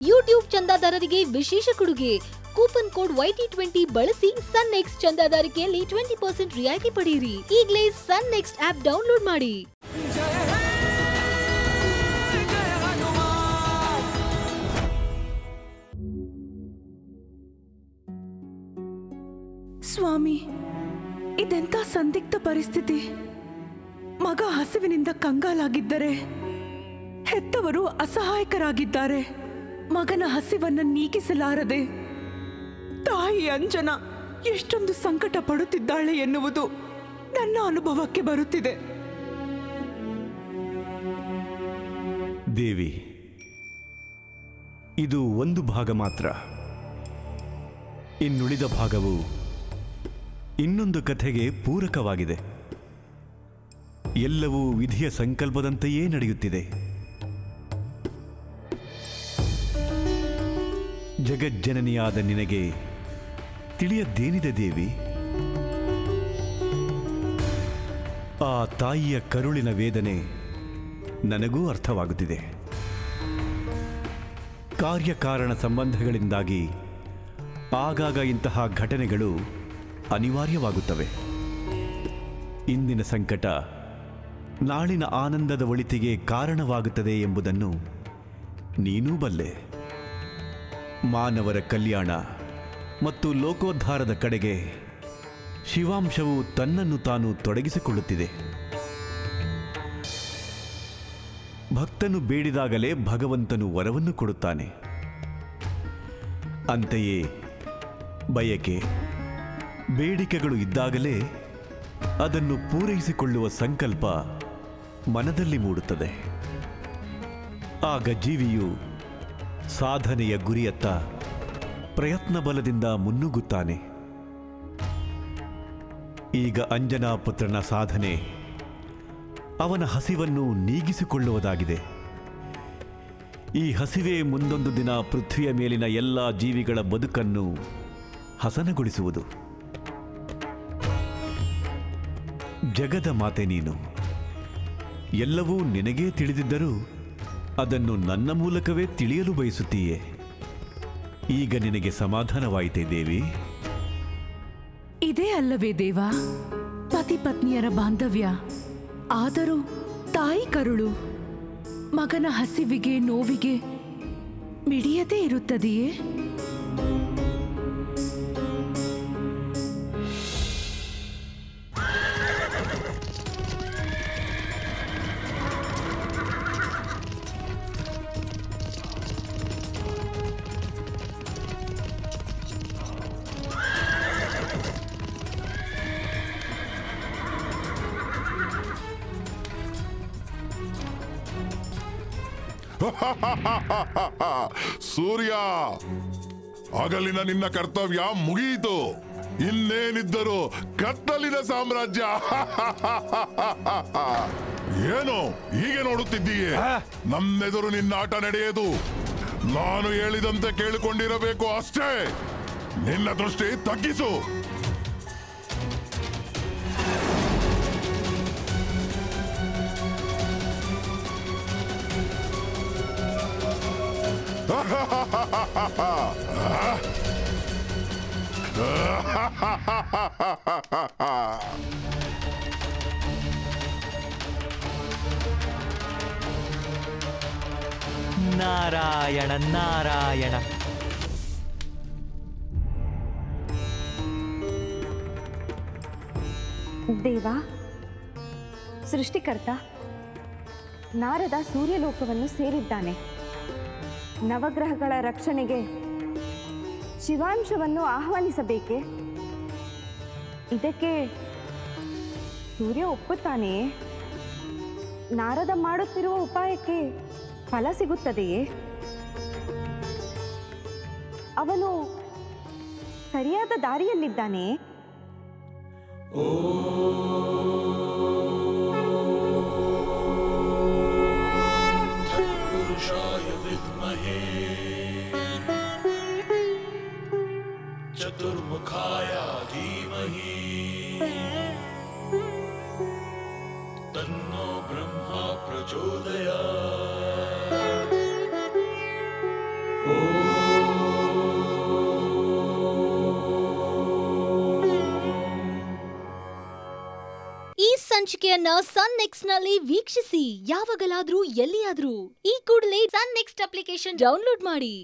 YouTube ಚಂದಾದಾರರಿಗೆ ವಿಶೇಷ ಕೊಡುಗೆ coupon code YT twenty ಬಳಸಿ ಸನ್ ನೆಕ್ಸ್ಟ್ ಚಂದಾದಾರಿಕೆಯಲ್ಲಿ ಟ್ವೆಂಟಿ ಪರ್ಸೆಂಟ್ ರಿಯಾಯಿತಿ ಪಡೆಯಿರಿ ಈಗಲೇ ಸನ್ ನೆಕ್ಸ್ಟ್ ಆಪ್ ಡೌನ್ಲೋಡ್ ಮಾಡಿ ಸ್ವಾಮಿ ಇದೆಂತ ಸಂದಿಗ್ಧ ಪರಿಸ್ಥಿತಿ ಮಗ ಹಸಿವಿನಿಂದ ಕಂಗಾಲಾಗಿದ್ದರೆ ಹೆತ್ತವರು ಅಸಹಾಯಕರಾಗಿದ್ದಾರೆ ಮಗನ ಹಸಿವನ್ನ ನೀಗಿಸಲಾರದೆ ತಾಯಿ ಅಂಜನ ಎಷ್ಟೊಂದು ಸಂಕಟ ಪಡುತ್ತಿದ್ದಾಳೆ ಎನ್ನುವುದು ನನ್ನ ಅನುಭವಕ್ಕೆ ಬರುತ್ತಿದೆ ದೇವಿ ಇದು ಒಂದು ಭಾಗ ಮಾತ್ರ ಇನ್ನುಳಿದ ಭಾಗವು ಇನ್ನೊಂದು ಕಥೆಗೆ ಪೂರಕವಾಗಿದೆ ಎಲ್ಲವೂ ವಿಧಿಯ ಸಂಕಲ್ಪದಂತೆಯೇ ನಡೆಯುತ್ತಿದೆ ಜಗಜ್ಜನನಿಯಾದ ನಿನಗೆ ತಿಳಿಯದ್ದೇನಿದೆ ದೇವಿ ಆ ತಾಯಿಯ ಕರುಳಿನ ವೇದನೆ ನನಗೂ ಅರ್ಥವಾಗುತ್ತಿದೆ ಕಾರ್ಯಕಾರಣ ಸಂಬಂಧಗಳಿಂದಾಗಿ ಆಗಾಗ ಇಂತಹ ಘಟನೆಗಳು ಅನಿವಾರ್ಯವಾಗುತ್ತವೆ ಇಂದಿನ ಸಂಕಟ ನಾಳಿನ ಆನಂದದ ಒಳಿತಿಗೆ ಕಾರಣವಾಗುತ್ತದೆ ಎಂಬುದನ್ನು ನೀನೂ ಬಲ್ಲೆ ಮಾನವರ ಕಲ್ಯಾಣ ಮತ್ತು ಲೋಕೋದ್ಧಾರದ ಕಡೆಗೆ ಶಿವಾಂಶವು ತನ್ನನ್ನು ತಾನು ತೊಡಗಿಸಿಕೊಳ್ಳುತ್ತಿದೆ ಭಕ್ತನು ಬೇಡಿದಾಗಲೇ ಭಗವಂತನು ವರವನ್ನು ಕೊಡುತ್ತಾನೆ ಅಂತೆಯೇ ಬಯಕೆ ಬೇಡಿಕೆಗಳು ಇದ್ದಾಗಲೇ ಅದನ್ನು ಪೂರೈಸಿಕೊಳ್ಳುವ ಸಂಕಲ್ಪ ಮನದಲ್ಲಿ ಮೂಡುತ್ತದೆ ಆಗ ಜೀವಿಯು ಸಾಧನೆಯ ಗುರಿಯತ್ತ ಪ್ರಯತ್ನ ಬಲದಿಂದ ಮುನ್ನುಗ್ಗುತ್ತಾನೆ ಈಗ ಅಂಜನಾ ಪುತ್ರನ ಸಾಧನೆ ಅವನ ಹಸಿವನ್ನು ನೀಗಿಸಿಕೊಳ್ಳುವುದಾಗಿದೆ ಈ ಹಸಿವೆ ಮುಂದೊಂದು ದಿನ ಪೃಥ್ವಿಯ ಮೇಲಿನ ಎಲ್ಲ ಜೀವಿಗಳ ಬದುಕನ್ನು ಹಸನಗೊಳಿಸುವುದು ಜಗದ ಮಾತೆ ನೀನು ಎಲ್ಲವೂ ನಿನಗೇ ತಿಳಿದಿದ್ದರೂ ಅದನ್ನು ನನ್ನ ಮೂಲಕವೇ ತಿಳಿಯಲು ಬಯಸುತ್ತೀಯೇ ಈಗ ನಿನಗೆ ಸಮಾಧಾನವಾಯಿತೆ ದೇವಿ ಇದೇ ಅಲ್ಲವೇ ದೇವ ಪತಿ ಪತ್ನಿಯರ ಬಾಂಧವ್ಯ ಆದರೂ ತಾಯಿ ಕರುಳು ಮಗನ ಹಸಿವಿಗೆ ನೋವಿಗೆ ಮಿಡಿಯದೇ ಇರುತ್ತದೆಯೇ ಸೂರ್ಯ ಹಗಲಿನ ನಿನ್ನ ಕರ್ತವ್ಯ ಮುಗಿಯಿತು ಇನ್ನೇನಿದ್ದರು ಕತ್ತಲಿನ ಸಾಮ್ರಾಜ್ಯ ಏನು ಹೀಗೆ ನೋಡುತ್ತಿದ್ದೀಯೇ ನನ್ನೆದುರು ನಿನ್ನ ಆಟ ನಡೆಯದು ನಾನು ಹೇಳಿದಂತೆ ಕೇಳಿಕೊಂಡಿರಬೇಕು ಅಷ್ಟೇ ನಿನ್ನ ದೃಷ್ಟಿ ತಗ್ಗಿಸು ನಾರಾಯಣ ನಾರಾಯಣ ದೇವ ಸೃಷ್ಟಿಕರ್ತ ನಾರದ ಸೂರ್ಯಲೋಕವನ್ನು ಸೇರಿದ್ದಾನೆ ನವಗ್ರಹಗಳ ರಕ್ಷಣೆಗೆ ಶಿವಾಂಶವನ್ನು ಆಹ್ವಾನಿಸಬೇಕೆ ಇದಕ್ಕೆ ಸೂರ್ಯ ಒಪ್ಪುತ್ತಾನೆಯೇ ನಾರದ ಮಾಡುತ್ತಿರುವ ಉಪಾಯಕ್ಕೆ ಫಲ ಸಿಗುತ್ತದೆಯೇ ಅವನು ಸರಿಯಾದ ದಾರಿಯಲ್ಲಿದ್ದಾನೆಯೇ चतुर्मुखाय धीमहि तन्नो ब्रह्मा प्रचोदयात् ॐ ಈ ಸಂಚಿಕೆಯನ್ನ ಸನ್ ನೆಕ್ಸ್ಟ್ ನಲ್ಲಿ ವೀಕ್ಷಿಸಿ ಯಾವಾಗಲಾದ್ರೂ ಎಲ್ಲಿಯಾದ್ರೂ ಈ ಕೂಡಲೇ ಸನ್ ನೆಕ್ಸ್ಟ್ ಅಪ್ಲಿಕೇಶನ್ ಡೌನ್ಲೋಡ್ ಮಾಡಿ